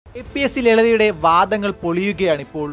A P S C ലളിതയുടെ വാദങ്ങൾ പൊളിയുകയാണിപ്പോൾ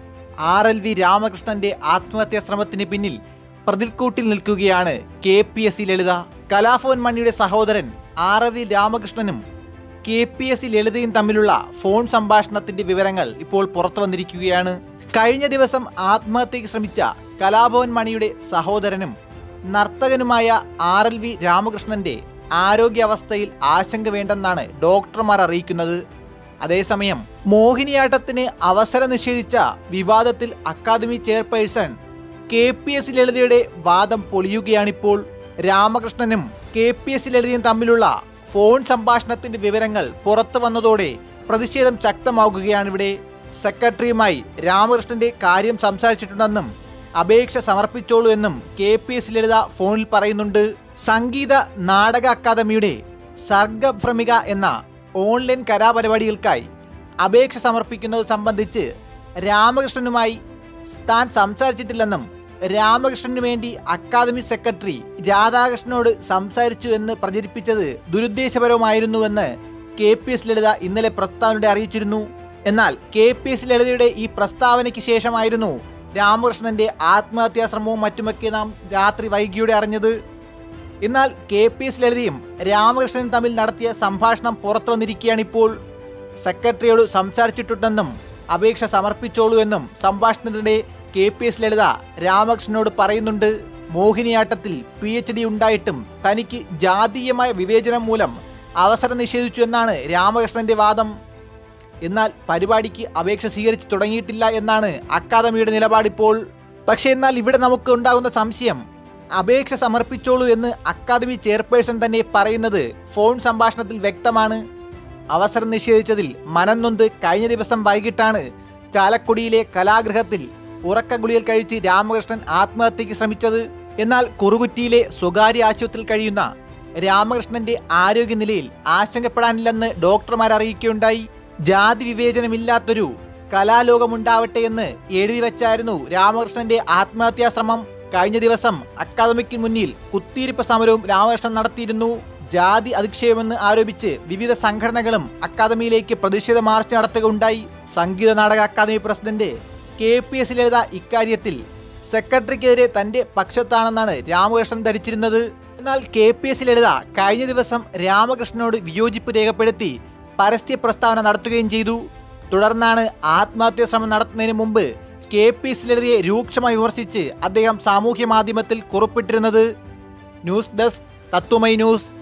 ആർ എൽ വി രാമകൃഷ്ണന്റെ ആത്മഹത്യാ ശ്രമത്തിന് പിന്നിൽ പ്രതിൽക്കൂട്ടിൽ നിൽക്കുകയാണ് K P S C Lalitha Kalabhavan മണിയുടെ സഹോദരൻ ആർ എൽ വി രാമകൃഷ്ണനും കെ പി എസ് സി ലളിതയും തമ്മിലുള്ള ഫോൺ സംഭാഷണത്തിന്റെ വിവരങ്ങൾ ഇപ്പോൾ പുറത്തു വന്നിരിക്കുകയാണ് കഴിഞ്ഞ ദിവസം ആത്മഹത്യയ്ക്ക് ശ്രമിച്ച കലാഭവൻ മണിയുടെ സഹോദരനും നർത്തകനുമായ ആർ എൽ വി രാമകൃഷ്ണന്റെ ആരോഗ്യാവസ്ഥയിൽ ആശങ്ക വേണ്ടെന്നാണ് ഡോക്ടർമാർ അറിയിക്കുന്നത് അതേസമയം മോഹിനിയാട്ടത്തിന് അവസരം നിഷേധിച്ച വിവാദത്തിൽ academy chairperson K P S ലളിതയുടെ വാദം പൊളിയുകയാണിപ്പോൾ രാമകൃഷ്ണനും കെ പി എസ് ലളിതയും തമ്മിലുള്ള ഫോൺ സംഭാഷണത്തിന്റെ വിവരങ്ങൾ പുറത്തു വന്നതോടെ പ്രതിഷേധം ശക്തമാകുകയാണിവിടെ സെക്രട്ടറിയുമായി രാമകൃഷ്ണന്റെ കാര്യം സംസാരിച്ചിട്ടുണ്ടെന്നും അപേക്ഷ സമർപ്പിച്ചോളൂ എന്നും കെ പി എസ് ലളിത ഫോണിൽ പറയുന്നുണ്ട് സംഗീത നാടക അക്കാദമിയുടെ സർഗഭ്രമിക എന്ന ഓൺലൈൻ കലാപരിപാടികൾക്കായി അപേക്ഷ സമർപ്പിക്കുന്നത് സംബന്ധിച്ച് രാമകൃഷ്ണനുമായി താൻ സംസാരിച്ചിട്ടില്ലെന്നും രാമകൃഷ്ണനു വേണ്ടി അക്കാദമി സെക്രട്ടറി രാധാകൃഷ്ണനോട് സംസാരിച്ചു എന്ന് പ്രചരിപ്പിച്ചത് ദുരുദ്ദേശപരമായിരുന്നുവെന്ന് കെ പി എസ് ലളിത ഇന്നലെ പ്രസ്താവനയുടെ അറിയിച്ചിരുന്നു എന്നാൽ കെ പി എസ് ലളിതയുടെ ഈ പ്രസ്താവനയ്ക്ക് ശേഷമായിരുന്നു രാമകൃഷ്ണന്റെ ആത്മഹത്യാ ശ്രമവും മറ്റുമൊക്കെ നാം രാത്രി വൈകിയോടെ അറിഞ്ഞത് എന്നാൽ കെ പി എസ് ലളിതയും രാമകൃഷ്ണനും തമ്മിൽ നടത്തിയ സംഭാഷണം പുറത്തു വന്നിരിക്കുകയാണിപ്പോൾ സെക്രട്ടറിയോട് സംസാരിച്ചിട്ടുണ്ടെന്നും അപേക്ഷ സമർപ്പിച്ചോളൂ എന്നും സംഭാഷണത്തിനിടെ കെ പി എസ് ലളിത രാമകൃഷ്ണനോട് പറയുന്നുണ്ട് മോഹിനിയാട്ടത്തിൽ പി എച്ച് ഡി ഉണ്ടായിട്ടും തനിക്ക് ജാതീയമായ വിവേചനം മൂലം അവസരം നിഷേധിച്ചു എന്നാണ് രാമകൃഷ്ണന്റെ വാദം എന്നാൽ പരിപാടിക്ക് അപേക്ഷ സ്വീകരിച്ചു തുടങ്ങിയിട്ടില്ല എന്നാണ് അക്കാദമിയുടെ നിലപാടിപ്പോൾ പക്ഷേ എന്നാൽ ഇവിടെ നമുക്ക് ഉണ്ടാകുന്ന സംശയം അപേക്ഷ സമർപ്പിച്ചോളൂ എന്ന് അക്കാദമി ചെയർപേഴ്സൺ തന്നെ പറയുന്നത് ഫോൺ സംഭാഷണത്തിൽ വ്യക്തമാണ് അവസരം നിഷേധിച്ചതിൽ മനം നൊന്ത് കഴിഞ്ഞ ദിവസം വൈകിട്ടാണ് ചാലക്കുടിയിലെ കലാഗൃഹത്തിൽ ഉറക്ക ഗുളികൾ കഴിച്ച് രാമകൃഷ്ണൻ ആത്മഹത്യയ്ക്ക് ശ്രമിച്ചത് എന്നാൽ കുറുകുറ്റിയിലെ സ്വകാര്യ ആശുപത്രിയിൽ കഴിയുന്ന രാമകൃഷ്ണന്റെ ആരോഗ്യനിലയിൽ ആശങ്കപ്പെടാനില്ലെന്ന് ഡോക്ടർമാർ അറിയിക്കുകയുണ്ടായി ജാതി വിവേചനമില്ലാത്തൊരു കലാലോകമുണ്ടാവട്ടെ എന്ന് എഴുതി വച്ചായിരുന്നു രാമകൃഷ്ണന്റെ ആത്മഹത്യാ ശ്രമം കഴിഞ്ഞ ദിവസം അക്കാദമിക്ക് മുന്നിൽ കുത്തിയിരിപ്പ് സമരവും രാമകൃഷ്ണൻ നടത്തിയിരുന്നു ജാതി അധിക്ഷേപമെന്ന് ആരോപിച്ച് വിവിധ സംഘടനകളും അക്കാദമിയിലേക്ക് പ്രതിഷേധ മാർച്ച് നടത്തുകയുണ്ടായി സംഗീത നാടക academy president K P S Lalitha ഇക്കാര്യത്തിൽ സെക്രട്ടറിക്കെതിരെ തന്റെ പക്ഷത്താണെന്നാണ് രാമകൃഷ്ണൻ ധരിച്ചിരുന്നത് എന്നാൽ കെ പി എസ് ലളിത കഴിഞ്ഞ ദിവസം രാമകൃഷ്ണനോട് വിയോജിപ്പ് രേഖപ്പെടുത്തി പരസ്യ പ്രസ്താവന നടത്തുകയും ചെയ്തു തുടർന്നാണ് ആത്മഹത്യാ ശ്രമം നടത്തുന്നതിന് മുമ്പ് കെ പി എസ് ലളിതയെ രൂക്ഷമായി വിമർശിച്ച് അദ്ദേഹം സാമൂഹ്യ മാധ്യമത്തിൽ കുറിപ്പിട്ടിരുന്നത് ന്യൂസ് ഡെസ്ക് തത്വമൈ ന്യൂസ്